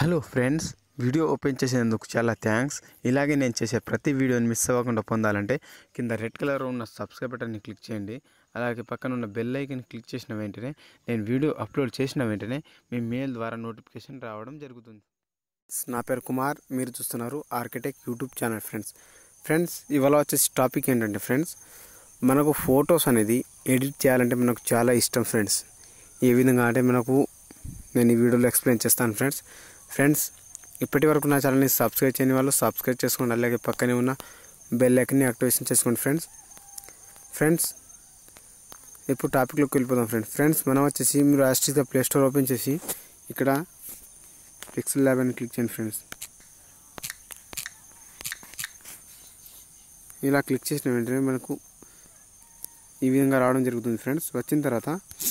Hello friends video open చేసేందుకు చాలా thanks ఇలాగే నేను చేసే ప్రతి వీడియోని మిస్ అవ్వకుండా పొందాలంటే కింద రెడ్ కలర్ ఉన్న సబ్స్క్రైబ్ బటన్ని క్లిక్ చేయండి అలాగే పక్కన ఉన్న బెల్ ఐకన్ క్లిక్ చేసిన వెంటనే నేను వీడియో అప్లోడ్ చేసిన వెంటనే మీ మెయిల్ ద్వారా నోటిఫికేషన్ రావడం జరుగుతుంది నా పేరు కుమార్ మీరు చూస్తున్నారు architect YouTube channel friends friends ఇవాళ వచ్చేసి టాపిక్ ఏంటంటే ఫ్రెండ్స్ మనకు ఫొటోస్ అనేది ఎడిట్ చేయాలంటే మనకు చాలా ఇష్టం ఫ్రెండ్స్ ఏ విధంగా అంటే మనకు నేను ఈ వీడియోలో ఎక్స్ప్లెయిన్ చేస్తాను ఫ్రెండ్స్ ఫ్రెండ్స్ ఇప్పటి వరకు నా ఛానల్ని సబ్స్క్రైబ్ చేయని వాళ్ళు సబ్స్క్రైబ్ చేసుకోండి అలాగే పక్కనే ఉన్న బెల్ ఐకన్ని యాక్టివేషన్ చేసుకోండి ఫ్రెండ్స్ ఫ్రెండ్స్ ఇప్పుడు టాపిక్లోకి వెళ్ళిపోదాం ఫ్రెండ్స్ ఫ్రెండ్స్ మనం వచ్చేసి మీరు యాస్టీస్గా ప్లే స్టోర్ ఓపెన్ చేసి ఇక్కడ పిక్సెల్ ల్యాబ్ అని క్లిక్ చేయండి ఫ్రెండ్స్ ఇలా క్లిక్ చేసిన వెంటనే మనకు ఈ విధంగా రావడం జరుగుతుంది ఫ్రెండ్స్ వచ్చిన తర్వాత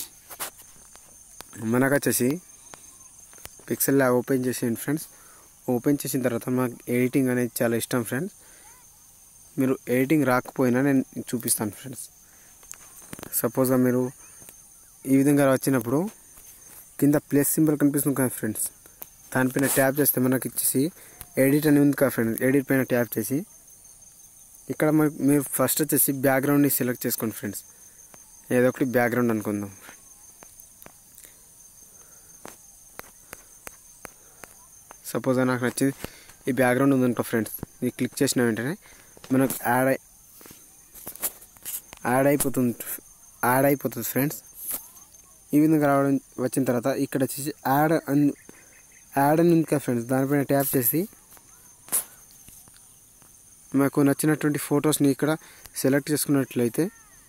మనకు వచ్చేసి పిక్సెల్ ల్యాబ్ ఓపెన్ చేసేయండి ఫ్రెండ్స్ ఓపెన్ చేసిన తర్వాత మనకు ఎడిటింగ్ అనేది చాలా ఇష్టం ఫ్రెండ్స్ మీరు ఎడిటింగ్ రాకపోయినా నేను చూపిస్తాను ఫ్రెండ్స్ సపోజ్గా మీరు ఈ విధంగా వచ్చినప్పుడు కింద ప్లస్ సింబల్ కనిపిస్తుంది కదా ఫ్రెండ్స్ దానిపైన ట్యాప్ చేస్తే మనకి ఇచ్చేసి ఎడిట్ అని ఉంది కదా ఫ్రెండ్స్ ఎడిట్ పైన ట్యాప్ చేసి ఇక్కడ మనకి మీరు ఫస్ట్ వచ్చేసి బ్యాక్గ్రౌండ్ని సెలెక్ట్ చేసుకోండి ఫ్రెండ్స్ ఏదో ఒకటి బ్యాక్గ్రౌండ్ అనుకుందాం సపోజ్ నాకు నచ్చింది ఈ బ్యాక్గ్రౌండ్ ఉందనుకో ఫ్రెండ్స్ ఇది క్లిక్ చేసిన వెంటనే మనకు యాడ్ అయి యాడ్ అయిపోతుంది యాడ్ అయిపోతుంది ఫ్రెండ్స్ ఈ విధంగా రావడం వచ్చిన తర్వాత ఇక్కడ వచ్చేసి యాడ్ అని యాడ్ అని ఉంది కదా ఫ్రెండ్స్ దానిపైన ట్యాప్ చేసి మాకు నచ్చినటువంటి ఫొటోస్ని ఇక్కడ సెలెక్ట్ చేసుకున్నట్లయితే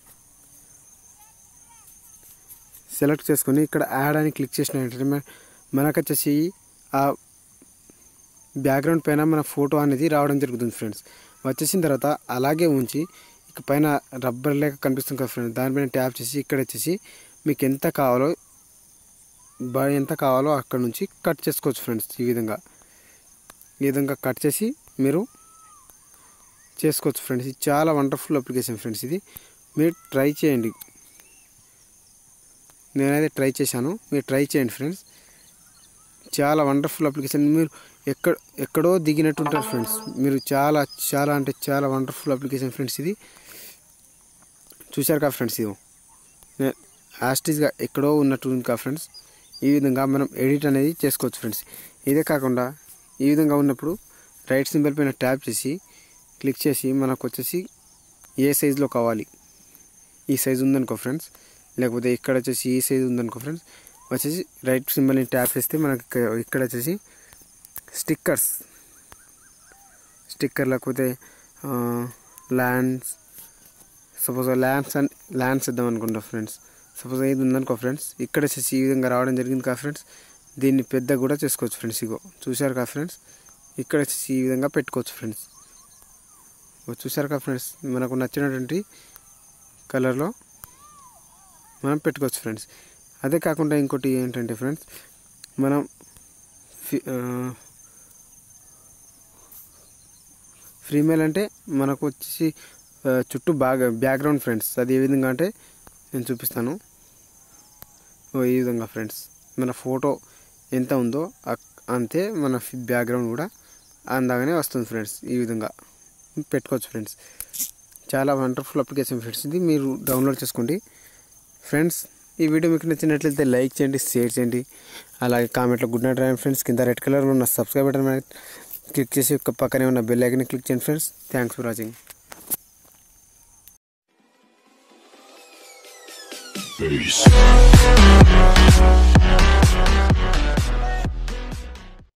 సెలెక్ట్ చేసుకొని ఇక్కడ యాడ్ అని క్లిక్ చేసిన వెంటనే మన- మనకు వచ్చేసి ఆ బ్యాక్గ్రౌండ్ పైన మన ఫోటో అనేది రావడం జరుగుతుంది ఫ్రెండ్స్ వచ్చేసిన తర్వాత అలాగే ఉంచి ఇక పైన రబ్బర్ లేక కనిపిస్తుంది కదా ఫ్రెండ్స్ దానిపైన ట్యాప్ చేసి ఇక్కడ వచ్చేసి మీకు ఎంత కావాలో బ ఎంత కావాలో అక్కడ నుంచి కట్ చేసుకోవచ్చు ఫ్రెండ్స్ ఈ విధంగా ఈ విధంగా కట్ చేసి మీరు చేసుకోవచ్చు ఫ్రెండ్స్ ఇది చాలా వండర్ఫుల్ అప్లికేషన్ ఫ్రెండ్స్ ఇది మీరు ట్రై చేయండి నేనైతే ట్రై చేశాను మీరు ట్రై చేయండి ఫ్రెండ్స్ చాలా వండర్ఫుల్ అప్లికేషన్ మీరు ఎక్కడ ఎక్కడో దిగినట్టు ఉంటారు ఫ్రెండ్స్ మీరు చాలా చాలా అంటే చాలా వండర్ఫుల్ అప్లికేషన్ ఫ్రెండ్స్ ఇది చూశారు కదా ఫ్రెండ్స్ ఇది నే- యాస్టీస్గా ఎక్కడో ఉన్నట్టు ఉంది కదా ఫ్రెండ్స్ ఈ విధంగా మనం ఎడిట్ అనేది చేసుకోవచ్చు ఫ్రెండ్స్ ఇదే కాకుండా ఈ విధంగా ఉన్నప్పుడు రైట్ సింబల్ పైన ట్యాప్ చేసి క్లిక్ చేసి మనకు వచ్చేసి ఏ సైజులో కావాలి ఈ సైజు ఉందనుకో ఫ్రెండ్స్ లేకపోతే ఇక్కడ వచ్చేసి ఈ సైజు ఉందనుకో ఫ్రెండ్స్ వచ్చేసి రైట్ సింబల్ని ట్యాప్ చేస్తే మనకి ఇక్కడ- ఇక్కడ వచ్చేసి స్టిక్కర్స్ స్టిక్కర్ లేకపోతే ల్యాండ్స్ సపోజ్ ల్యాండ్స్ అని ల్యాండ్స్ ఇద్దాం అనుకుంటా ఫ్రెండ్స్ సపోజ్ ఇది ఉందనుకో ఫ్రెండ్స్ ఇక్కడ వచ్చేసి ఈ విధంగా రావడం జరిగింది కదా ఫ్రెండ్స్ దీన్ని పెద్ద కూడా చేసుకోవచ్చు ఫ్రెండ్స్ ఇగో చూశారు కదా ఫ్రెండ్స్ ఇక్కడ వచ్చేసి ఈ విధంగా పెట్టుకోవచ్చు ఫ్రెండ్స్ ఇగో చూశారు కదా ఫ్రెండ్స్ మనకు నచ్చినటువంటి కలర్లో మనం పెట్టుకోవచ్చు ఫ్రెండ్స్ అదే కాకుండా ఇంకోటి ఏంటంటే ఫ్రెండ్స్ మనం ఫి- ఆ, ఫ్రీ మెయిల్ అంటే మనకు వచ్చేసి ఆ, చుట్టూ బాగా బ్యాక్గ్రౌండ్ ఫ్రెండ్స్ అది ఏ విధంగా అంటే నేను చూపిస్తాను ఓ ఈ విధంగా ఫ్రెండ్స్ మన ఫోటో ఎంత ఉందో అక్- అంతే మన బ్యాక్గ్రౌండ్ కూడా అందాగానే వస్తుంది ఫ్రెండ్స్ ఈ విధంగా పెట్టుకోవచ్చు ఫ్రెండ్స్ చాలా వండర్ఫుల్ అప్లికేషన్ ఫ్రెండ్స్ ఇది మీరు డౌన్లోడ్ చేసుకోండి ఫ్రెండ్స్ ఈ వీడియో మీకు నచ్చినట్లయితే లైక్ చేయండి షేర్ చేయండి అలాగే కామెంట్లో గుడ్ నైట్ రాయండి ఫ్రెండ్స్ కింద రెడ్ కలర్లో ఉన్న సబ్స్క్రైబ్ బటన్ మీద క్లిక్ చేసి ఒక పక్కనే ఉన్న బెల్ ఐకన్ క్లిక్ చేయండి friends thanks for watching Peace.